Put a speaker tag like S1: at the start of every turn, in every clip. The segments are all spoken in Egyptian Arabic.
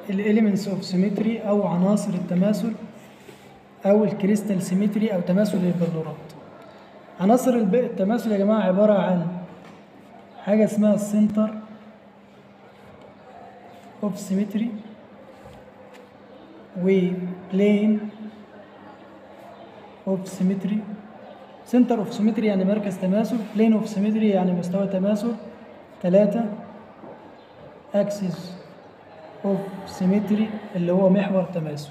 S1: الاليمنتس اوف سيمتري او عناصر التماثل او الكريستال سيمتري او تماثل البلورات عناصر الب- التماثل يا جماعه عباره عن حاجه اسمها السنتر اوف سيمتري وبلين اوف سيمتري سنتر اوف سيمتري يعني مركز تماثل بلين اوف سيمتري يعني مستوى تماثل ثلاثة اكسس اوف سيمتري اللي هو محور تماثل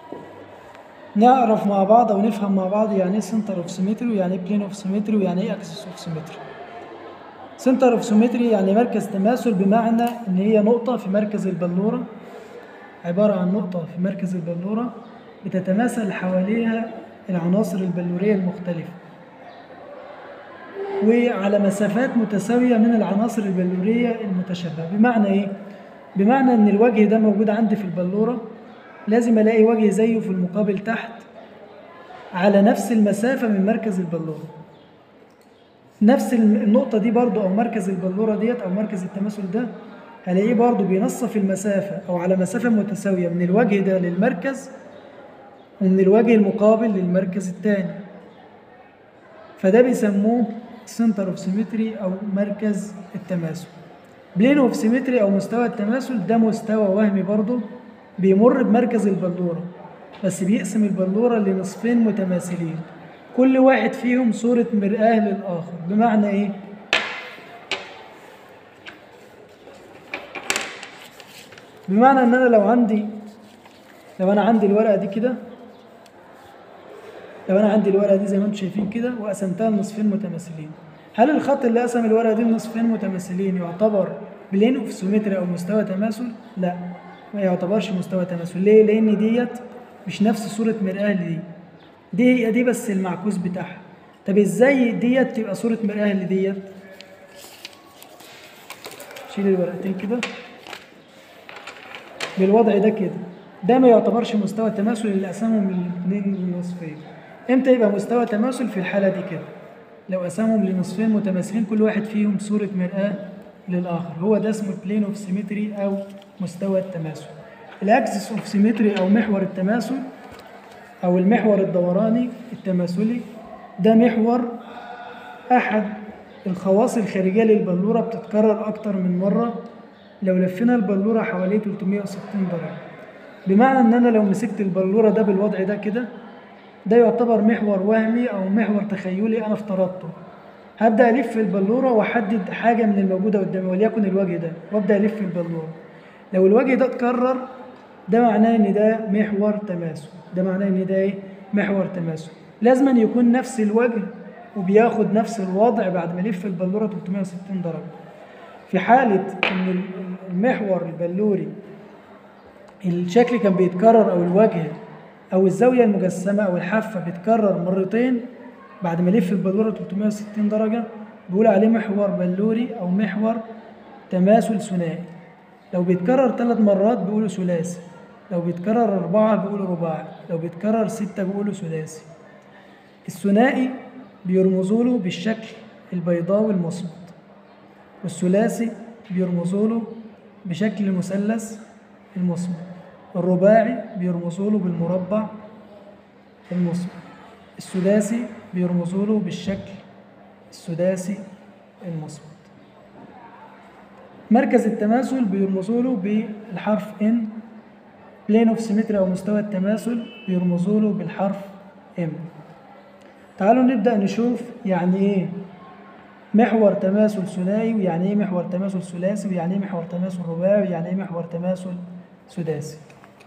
S1: نعرف مع بعض او نفهم مع بعض يعني ايه سنتر اوف سيمتري ويعني ايه بلين اوف سيمتري ويعني ايه اكسس اوف سيمتري سنتر اوف سيمتري يعني مركز تماثل بمعنى ان هي نقطة في مركز البلورة عبارة عن نقطة في مركز البلورة بتتماثل حواليها العناصر البلورية المختلفة وعلى مسافات متساوية من العناصر البلورية المتشابهة بمعنى إيه؟ بمعنى إن الوجه ده موجود عندي في البلورة لازم ألاقي وجه زيه في المقابل تحت على نفس المسافة من مركز البلورة نفس النقطة دي برضو أو مركز البلورة ديت أو مركز التماثل ده هلاقيه برضو بينصف المسافة أو على مسافة متساوية من الوجه ده للمركز ومن الوجه المقابل للمركز الثاني فده بيسموه سنتر اوف سيمتري او مركز التماثل بلين اوف سيمتري او مستوى التماثل ده مستوى وهمي برضه بيمر بمركز البلوره بس بيقسم البلوره لنصفين متماثلين كل واحد فيهم صورة مرآة للآخر بمعنى إيه؟ بمعنى إن أنا لو عندي لو أنا عندي الورقة دي كده لو انا عندي الورقه دي زي ما انتم شايفين كده وقسمتها لنصفين متماثلين هل الخط اللي قسم الورقه دي لنصفين متماثلين يعتبر بلين اوف سيمتري او مستوى تماثل لا ما يعتبرش مستوى تماثل ليه لان ديت مش نفس صوره مرآة لدي دي هي دي بس المعكوس بتاعها طب ازاي ديت تبقى صوره مرآة لديت شيل الورقتين كده بالوضع ده كده ده ما يعتبرش مستوى تماثل اللي قسمهم الاثنين لنصفين امتى يبقى مستوى تماثل في الحالة دي كده لو قسمهم لنصفين متماثلين كل واحد فيهم صورة مرآة للآخر هو ده اسمه البلين اوف سيمتري أو مستوى التماثل الأكسس اوف سيمتري أو محور التماثل أو المحور الدوراني التماثلي ده محور أحد الخواص الخارجية للبلورة بتتكرر أكتر من مرة لو لفينا البلورة حوالي 360 درجة بمعنى ان انا لو مسكت البلوره ده بالوضع ده كده ده يعتبر محور وهمي او محور تخيلي انا افترضته هبدا الف البلوره واحدد حاجه من الموجوده قدامي وليكن الوجه ده وابدا الف البلوره لو الوجه ده اتكرر ده معناه ان ده محور تماثل ده معناه ان ده ايه محور تماثل لازم أن يكون نفس الوجه وبياخد نفس الوضع بعد ما يلف البلوره 360 درجه في حاله ان المحور البلوري الشكل كان بيتكرر او الوجه او الزاويه المجسمه او الحافه بيتكرر مرتين بعد ما يلف البلوره 360 درجه بيقول عليه محور بلوري او محور تماثل ثنائي لو بيتكرر ثلاث مرات بيقولوا ثلاثي لو بيتكرر أربعة بيقولوا رباعي لو بيتكرر ستة بيقولوا ثلاثي الثنائي بيرمزوا له بالشكل البيضاوي المصمت والثلاثي بيرمزوا له بشكل المثلث المصمت الرباعي بيرمزوا له بالمربع المصمت السداسي بيرمزوا له بالشكل السداسي المصمت مركز التماثل بيرمزوا له بالحرف N بلين اوف سيمتري او مستوى التماثل بيرمزوا له بالحرف M تعالوا نبدأ نشوف يعني ايه محور تماثل ثنائي ويعني ايه محور تماثل ثلاثي ويعني ايه محور تماثل رباعي ويعني ايه محور تماثل سداسي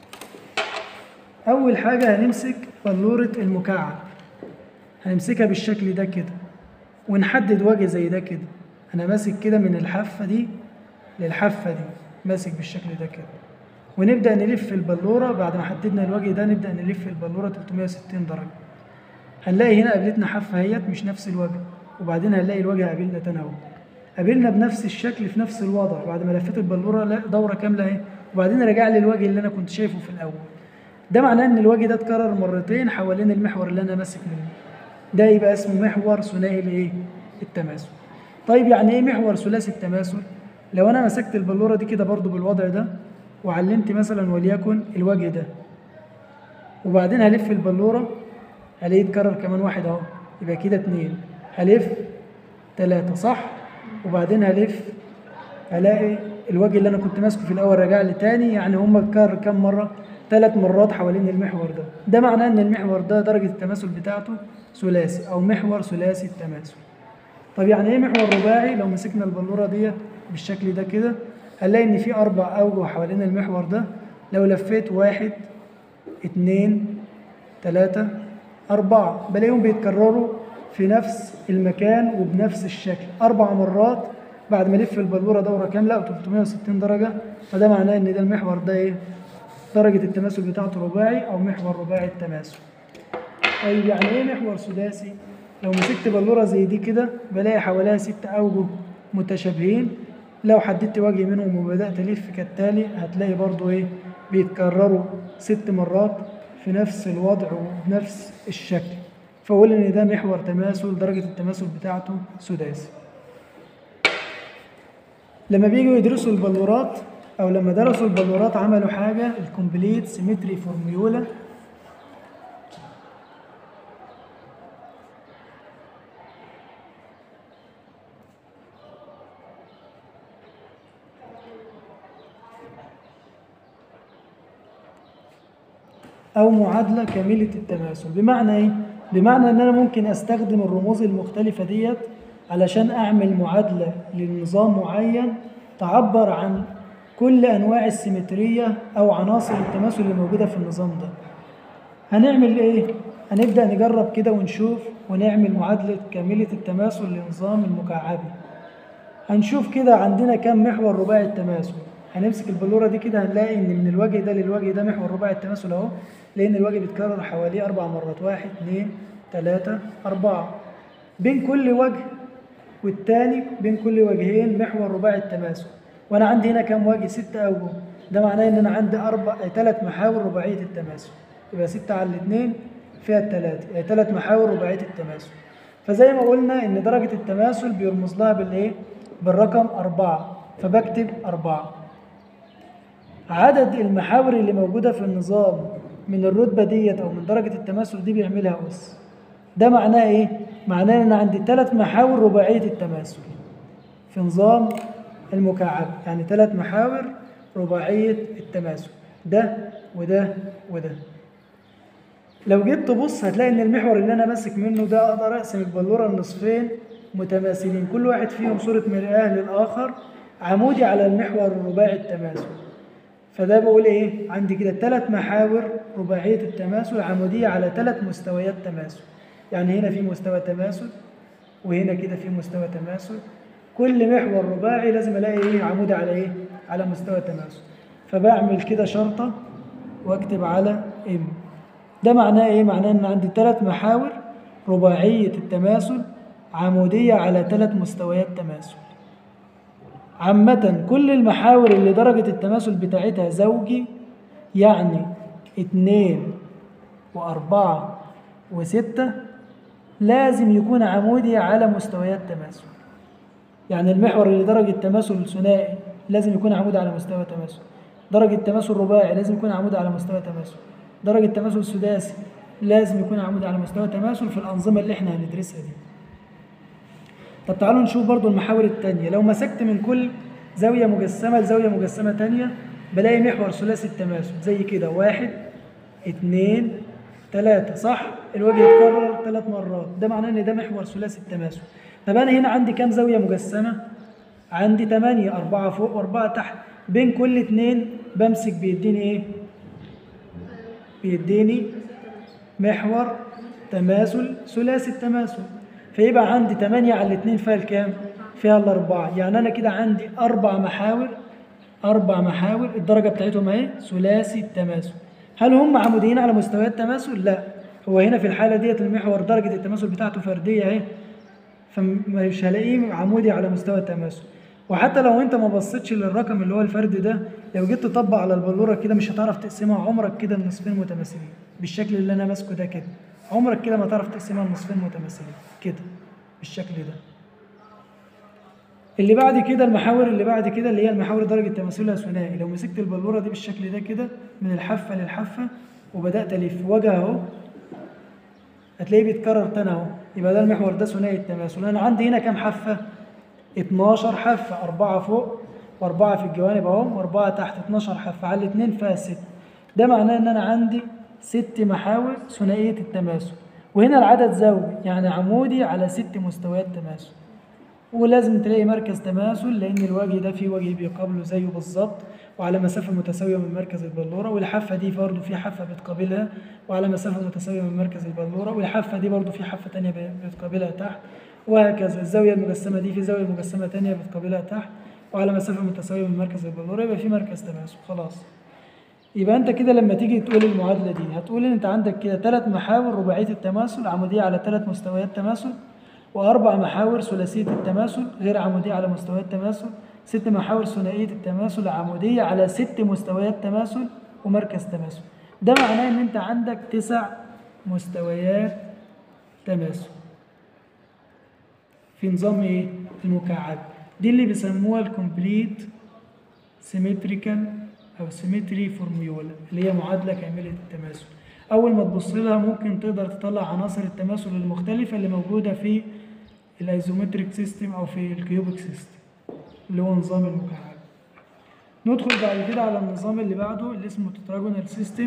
S1: أول حاجة هنمسك بلورة المكعب هنمسكها بالشكل ده كده ونحدد وجه زي ده كده أنا ماسك كده من الحافة دي للحافة دي ماسك بالشكل ده كده ونبدأ نلف البلورة بعد ما حددنا الوجه ده نبدأ نلف البلورة 360 درجة هنلاقي هنا قابلتنا حافة اهيت مش نفس الوجه وبعدين هنلاقي الوجه قابلنا تاني اهو قابلنا بنفس الشكل في نفس الوضع بعد ما لفيت البلورة لا دورة كاملة اهي وبعدين رجع لي الوجه اللي انا كنت شايفه في الاول ده معناه ان الوجه ده اتكرر مرتين حوالين المحور اللي انا ماسك منه ده يبقى اسمه محور ثنائي لايه التماثل طيب يعني ايه محور ثلاثي التماثل لو انا مسكت البلوره دي كده برضو بالوضع ده وعلمت مثلا وليكن الوجه ده وبعدين هلف البلورة هلاقيه يتكرر كمان واحد اهو يبقى كده اتنين هلف تلاتة صح وبعدين هلف هلاقي الوجه اللي انا كنت ماسكه في الاول راجع لي تاني يعني هم اتكرر كام مرة ثلاث مرات حوالين المحور ده ده معناه ان المحور ده درجة التماثل بتاعته ثلاثي او محور ثلاثي التماثل طب يعني ايه محور رباعي لو مسكنا البلورة ديت بالشكل ده كده هنلاقي ان في اربع اوجه حوالين المحور ده لو لفيت واحد اتنين تلاتة أربعة بلاقيهم بيتكرروا في نفس المكان وبنفس الشكل أربع مرات بعد ما ألف البلورة دورة كاملة أو 360 درجة فده معناه إن ده المحور ده إيه؟ درجة التماثل بتاعته رباعي أو محور رباعي التماثل. طيب يعني إيه محور سداسي؟ لو مسكت بلورة زي دي كده بلاقي حواليها ست أوجه متشابهين لو حددت وجه منهم وبدأت ألف كالتالي هتلاقي برضو إيه؟ بيتكرروا ست مرات في نفس الوضع وبنفس الشكل فأقول إن ده محور تماثل درجة التماثل بتاعته سداسي لما بيجوا يدرسوا البلورات أو لما درسوا البلورات عملوا حاجة الكومبليت سيمتري فورميولا أو معادلة كاملة التماثل بمعنى إيه؟ بمعنى إن أنا ممكن أستخدم الرموز المختلفة ديت علشان أعمل معادلة لنظام معين تعبر عن كل أنواع السيمترية أو عناصر التماثل اللي موجودة في النظام ده هنعمل إيه؟ هنبدأ نجرب كده ونشوف ونعمل معادلة كاملة التماثل لنظام المكعبي هنشوف كده عندنا كم محور رباعي التماثل هنمسك البلوره دي كده هنلاقي ان من الوجه ده للوجه ده محور رباعي التماثل اهو لان الوجه بيتكرر حواليه اربع مرات واحد اثنين ثلاثة أربعة بين كل وجه والتاني بين كل وجهين محور رباعي التماثل وانا عندي هنا كام وجه ستة اوجه ده معناه ان انا عندي اربع ثلاث محاور رباعية التماثل يبقى ستة على الاثنين فيها الثلاثة يعني ثلاث محاور رباعية التماثل فزي ما قلنا ان درجة التماثل بيرمز لها بالايه؟ بالرقم أربعة فبكتب أربعة عدد المحاور اللي موجودة في النظام من الرتبة ديت أو من درجة التماثل دي بيعملها أس ده معناه إيه؟ معناه إن أنا عندي ثلاث محاور رباعية التماثل في نظام المكعب يعني ثلاث محاور رباعية التماثل ده وده وده لو جيت تبص هتلاقي ان المحور اللي انا ماسك منه ده اقدر اقسم البلوره لنصفين متماثلين كل واحد فيهم صوره مرآه للاخر عمودي على المحور الرباعي التماثل فده بقول ايه عندي كده ثلاث محاور رباعيه التماثل عموديه على ثلاث مستويات تماثل يعني هنا في مستوى تماثل وهنا كده في مستوى تماثل كل محور رباعي لازم الاقي ايه عمودي على ايه على مستوى تماثل فبعمل كده شرطه واكتب على ام ده معناه ايه معناه ان عندي ثلاث محاور رباعيه التماثل عموديه على ثلاث مستويات تماثل عامة كل المحاور اللي درجة التماثل بتاعتها زوجي يعني اتنين وأربعة وستة لازم يكون عمودي على مستويات تماثل يعني المحور اللي درجة تماثل ثنائي لازم يكون عمودي على مستوى تماثل درجة تماثل رباعي لازم يكون عمودي على مستوى تماثل درجة تماثل سداسي لازم يكون عمودي على مستوى تماثل في الأنظمة اللي احنا هندرسها دي طب تعالوا نشوف برضو المحاور التانية لو مسكت من كل زاوية مجسمة لزاوية مجسمة تانية بلاقي محور ثلاثي التماثل زي كده واحد اتنين تلاتة صح الوجه يتكرر ثلاث مرات ده معناه ان ده محور ثلاثي التماثل طب انا هنا عندي كام زاوية مجسمة عندي تمانية أربعة فوق وأربعة تحت بين كل اتنين بمسك بيديني ايه بيديني محور تماثل ثلاثي التماثل فيبقى عندي 8 على الاثنين فيها الكام؟ فيها الأربعة يعني أنا كده عندي أربع محاور أربع محاور الدرجة بتاعتهم أهي ثلاثي التماثل هل هم عموديين على مستويات تماثل؟ لا هو هنا في الحالة ديت المحور درجة التماثل بتاعته فردية أهي فمش هلاقيه عمودي على مستوى التماثل وحتى لو انت ما بصيتش للرقم اللي هو الفرد ده لو جيت تطبق على البلوره كده مش هتعرف تقسمها عمرك كده لنصفين متماثلين بالشكل اللي انا ماسكه ده كده عمرك كده ما تعرف تقسمها لنصفين متماثلين كده بالشكل ده اللي بعد كده المحاور اللي بعد كده اللي هي المحاور درجة تماثلها ثنائي لو مسكت البلورة دي بالشكل ده كده من الحافة للحافة وبدأت ألف وجه أهو هتلاقيه بيتكرر تاني أهو يبقى ده المحور ده ثنائي التماثل أنا عندي هنا كام حافة؟ 12 حافة أربعة فوق وأربعة في الجوانب أهو وأربعة تحت 12 حافة على الاتنين فيها ست ده معناه إن أنا عندي ست محاور ثنائية التماثل وهنا العدد زوجي يعني عمودي على ست مستويات تماثل ولازم تلاقي مركز تماثل لان الوجه ده فيه وجه بيقابله زيه بالظبط وعلى مسافه متساويه من مركز البلوره والحافه دي برضه في حافه بتقابلها وعلى مسافه متساويه من مركز البلوره والحافه دي برضه في حافه تانية بتقابلها تحت وهكذا الزاويه المجسمه دي في زاويه مجسمه تانية بتقابلها تحت وعلى مسافه متساويه من مركز البلوره يبقى في مركز تماثل خلاص يبقى انت كده لما تيجي تقول المعادله دي هتقول ان انت عندك كده ثلاث محاور رباعيه التماثل عموديه على ثلاث مستويات تماثل وأربع محاور ثلاثية التماثل غير عمودية على مستويات تماثل ست محاور ثنائية التماثل عمودية على ست مستويات تماثل ومركز تماثل ده معناه إن أنت عندك تسع مستويات تماثل في نظام إيه؟ المكعب دي اللي بيسموها الكومبليت سيمتريكال أو سيمتري فورميولا اللي هي معادلة كاملة التماثل أول ما تبص لها ممكن تقدر تطلع عناصر التماثل المختلفة اللي موجودة في الايزومتريك سيستم أو في الكيوبيك سيستم اللي هو نظام المكعب ندخل بعد كده على النظام اللي بعده اللي اسمه تتراجونال سيستم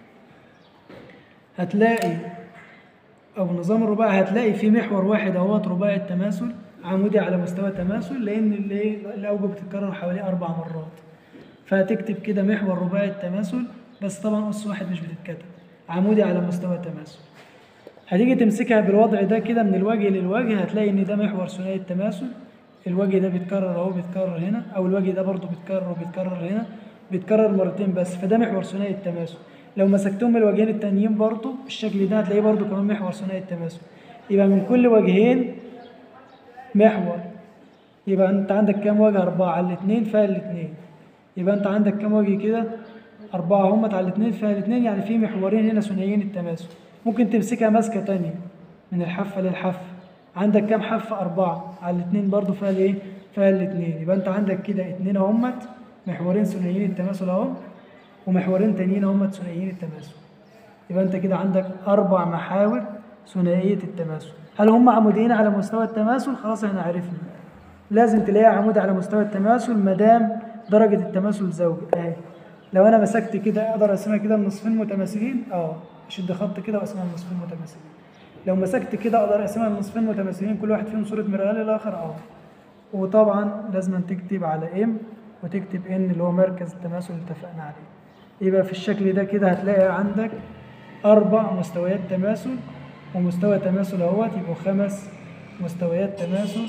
S1: هتلاقي أو نظام الرباعي هتلاقي فيه محور واحد اهوت رباعي التماثل عمودي على مستوى تماثل لأن الأوجه بتتكرر حوالي أربع مرات فهتكتب كده محور رباعي التماثل بس طبعا أس واحد مش بتتكتب عمودي على مستوى تماثل هتيجي تمسكها بالوضع ده كده من الوجه للوجه هتلاقي ان ده محور ثنائي التماثل الوجه ده بيتكرر اهو بيتكرر هنا او الوجه ده برضو بيتكرر وبيتكرر هنا بيتكرر مرتين بس فده محور ثنائي التماثل لو مسكتهم الوجهين التانيين برضو بالشكل ده هتلاقيه برضو كمان محور ثنائي التماثل يبقى من كل وجهين محور يبقى انت عندك كام وجه أربعة على الاتنين فيها الاتنين يبقى انت عندك كام وجه كده أربعة همت على الاتنين فيها الاتنين يعني في محورين هنا ثنائيين التماثل ممكن تمسكها ماسكة تانية من الحافة للحافة عندك كام حافة أربعة على الاتنين برضو فيها الإيه؟ فيها الاتنين يبقى أنت عندك كده اتنين همت محورين ثنائيين التماثل أهو ومحورين تانيين همت ثنائيين التماثل يبقى أنت كده عندك أربع محاور ثنائية التماثل هل هم عموديين على مستوى التماثل؟ خلاص احنا عرفنا لازم تلاقيها عمود على مستوى التماثل ما دام درجة التماثل زوجي أهي لو انا مسكت كده اقدر اقسمها كده لنصفين متماثلين اه اشد خط كده واقسمها لنصفين متماثلين لو مسكت كده اقدر اقسمها لنصفين متماثلين كل واحد فيهم صوره مرآة للاخر اه وطبعا لازم تكتب على ام وتكتب ان اللي هو مركز التماثل اللي اتفقنا عليه يبقى في الشكل ده كده هتلاقي عندك اربع مستويات تماثل ومستوى تماثل اهوت يبقوا خمس مستويات تماثل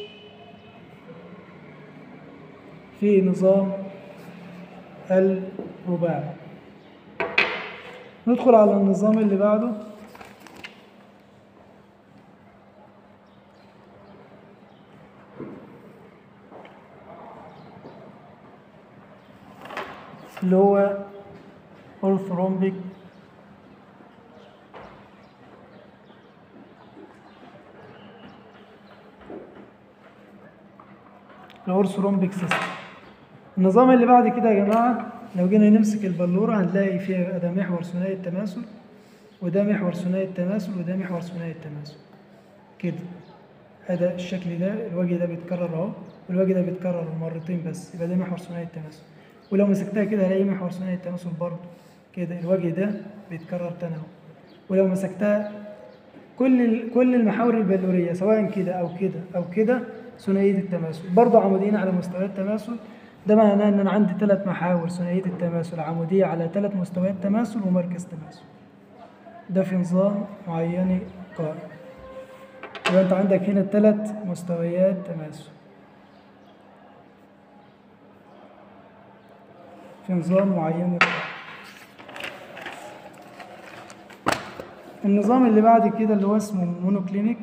S1: في نظام الرباعي ندخل على النظام اللي بعده اللي هو orthorhombic الأورثورombic سيستم النظام اللي بعد كده يا جماعة لو جينا نمسك البلورة هنلاقي فيها ده محور ثنائي التماثل وده محور ثنائي التماثل وده محور ثنائي التماثل كده هذا الشكل ده الوجه ده بيتكرر اهو والوجه ده بيتكرر مرتين بس يبقى ده محور ثنائي التماثل ولو مسكتها كده هلاقي محور ثنائي التماثل برضه كده الوجه ده بيتكرر تاني اهو ولو مسكتها كل كل المحاور البلورية سواء كده أو كده أو كده ثنائية التماثل برضه عموديين على مستويات تماثل ده معناه ان انا عندي ثلاث محاور ثنائيه التماثل عموديه على ثلاث مستويات تماثل ومركز تماثل ده في نظام معين قائم يبقى انت عندك هنا ثلاث مستويات تماثل في نظام معين قائم النظام اللي بعد كده اللي هو اسمه مونوكلينيك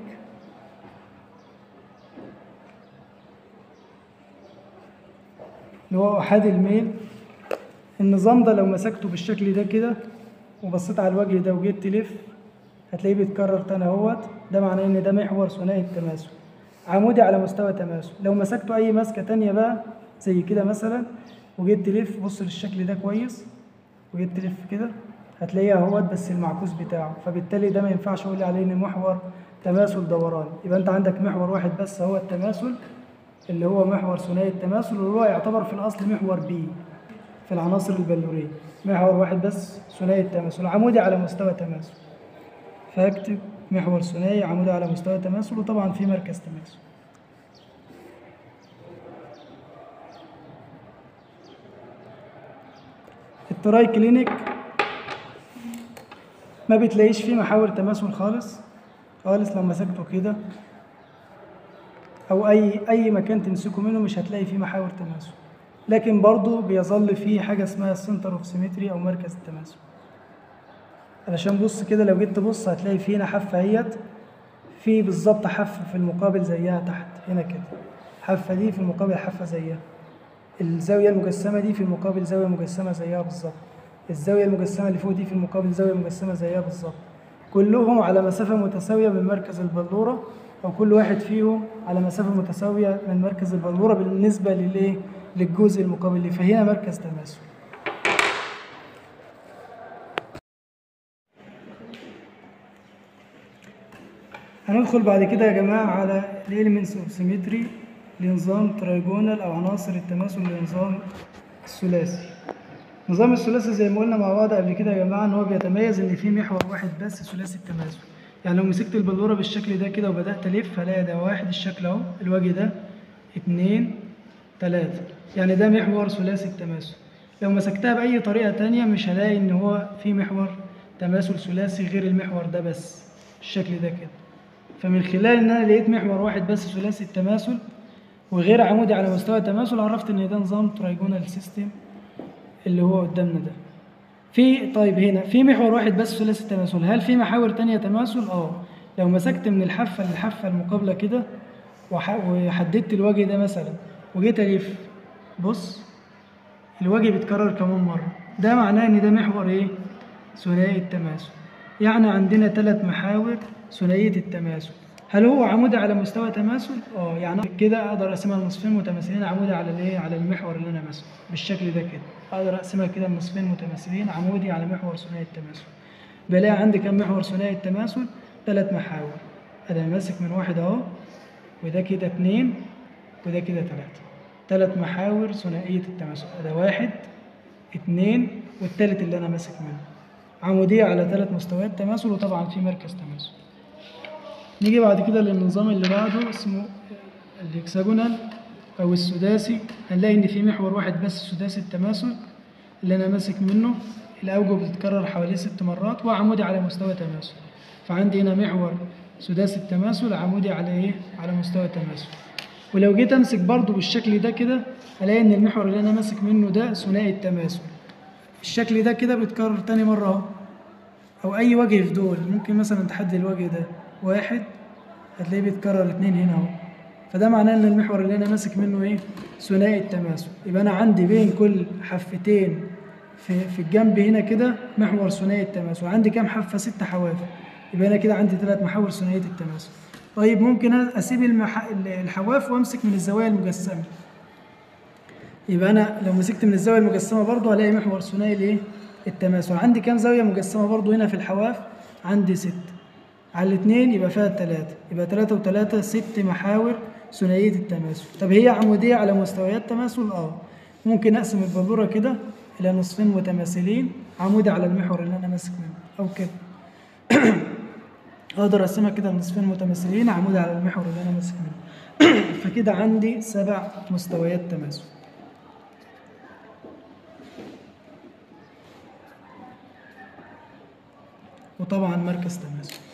S1: اللي هو أحاد الميل النظام ده لو مسكته بالشكل ده كده وبصيت على الوجه ده وجيت تلف هتلاقيه بيتكرر تاني اهوت ده معناه ان ده محور ثنائي التماثل عمودي على مستوى تماسك لو مسكته اي مسكه تانية بقى زي كده مثلا وجيت تلف بص للشكل ده كويس وجيت تلف كده هتلاقيه اهوت بس المعكوس بتاعه فبالتالي ده ما ينفعش اقول عليه ان محور تماثل دوراني يبقى انت عندك محور واحد بس هو التماثل اللي هو محور ثنائي التماثل واللي هو يعتبر في الاصل محور بي في العناصر البلوريه محور واحد بس ثنائي التماثل عمودي على مستوى تماثل فاكتب محور ثنائي عمودي على مستوى تماثل وطبعا في مركز تماثل التراي كلينيك ما بتلاقيش فيه محاور تماثل خالص خالص لو مسكته كده او اي اي مكان تمسكه منه مش هتلاقي فيه محاور تماثل لكن برضه بيظل فيه حاجه اسمها السنتر اوف سيمتري او مركز التماثل علشان بص كده لو جيت تبص هتلاقي فيه هنا حافه اهيت في بالظبط حافه في المقابل زيها تحت هنا كده حافه دي في المقابل حافه زيها الزاويه المجسمه دي في المقابل زاويه مجسمه زيها بالظبط الزاويه المجسمه اللي فوق دي في المقابل زاويه مجسمه زيها بالظبط كلهم على مسافه متساويه من مركز البلوره او كل واحد فيهم على مسافه متساويه من مركز البلوره بالنسبه للايه للجزء المقابل اللي فهنا مركز تماثل هندخل بعد كده يا جماعة على الإليمنتس أوف سيمتري لنظام ترايجونال أو عناصر التماثل لنظام الثلاثي. نظام الثلاثي زي ما قلنا مع بعض قبل كده يا جماعة إن هو بيتميز إن فيه محور واحد بس ثلاثي التماثل. يعني لو مسكت البلورة بالشكل ده كده وبدأت ألف هلاقي ده واحد الشكل أهو الوجه ده اتنين تلاتة يعني ده محور ثلاثي التماثل. لو مسكتها بأي طريقة تانية مش هلاقي إن هو في محور تماثل ثلاثي غير المحور ده بس الشكل ده كده. فمن خلال ان انا لقيت محور واحد بس ثلاثي التماثل وغير عمودي على مستوى التماثل عرفت ان ده نظام ترايجونال سيستم اللي هو قدامنا ده في طيب هنا في محور واحد بس ثلاثي التماثل هل في محاور تانية تماثل اه لو مسكت من الحافه للحافه المقابله كده وح- وحددت الوجه ده مثلا وجيت الف بص الوجه بيتكرر كمان مره ده معناه ان ده محور ايه ثنائي التماثل يعني عندنا ثلاث محاور ثنائية التماثل هل هو عمودي على مستوى تماثل؟ اه يعني كده اقدر اقسمها لنصفين متماثلين عمودي على الايه؟ على المحور اللي انا ماسكه بالشكل ده كده اقدر اقسمها كده لنصفين متماثلين عمودي على محور ثنائي التماثل بلاقي عندي كم محور ثنائي التماثل؟ ثلاث محاور انا ماسك من واحد اهو وده كده اتنين وده كده تلاتة ثلاث محاور ثنائية التماثل ده واحد اتنين والتالت اللي انا ماسك منه عمودية على ثلاث مستويات تماثل وطبعا في مركز تماثل نيجي بعد كده للنظام اللي بعده اسمه الهكساجونال او السداسي هنلاقي ان في محور واحد بس سداسي التماثل اللي انا ماسك منه الاوجه بتتكرر حواليه ست مرات وعمودي على مستوى تماثل فعندي هنا محور سداسي التماثل عمودي على ايه على مستوى تماثل ولو جيت امسك برضو بالشكل ده كده الاقي ان المحور اللي انا ماسك منه ده ثنائي التماثل الشكل ده كده بيتكرر تاني مرة اهو أو أي وجه في دول ممكن مثلا تحدد الوجه ده واحد هتلاقيه بيتكرر اتنين هنا اهو فده معناه إن المحور اللي أنا ماسك منه إيه؟ ثنائي التماثل يبقى أنا عندي بين كل حفتين في في الجنب هنا كده محور ثنائي التماثل عندي كام حافة؟ ست حواف يبقى أنا كده عندي ثلاث محاور ثنائية التماثل طيب ممكن أسيب المح... الحواف وأمسك من الزوايا المجسمة يبقى انا لو مسكت من الزاويه المجسمه برضو هلاقي محور ثنائي الايه التماثل عندي كام زاويه مجسمه برضو هنا في الحواف عندي ست على الاثنين يبقى فيها الثلاثه يبقى ثلاثة وثلاثة ست محاور ثنائيه التماثل طب هي عموديه على مستويات تماثل اه ممكن اقسم البلوره كده الى نصفين متماثلين عمودي على المحور اللي انا ماسك منه او كده اقدر اقسمها كده لنصفين متماثلين عمودي على المحور اللي انا ماسك منه فكده عندي سبع مستويات تماثل وطبعا مركز تماثل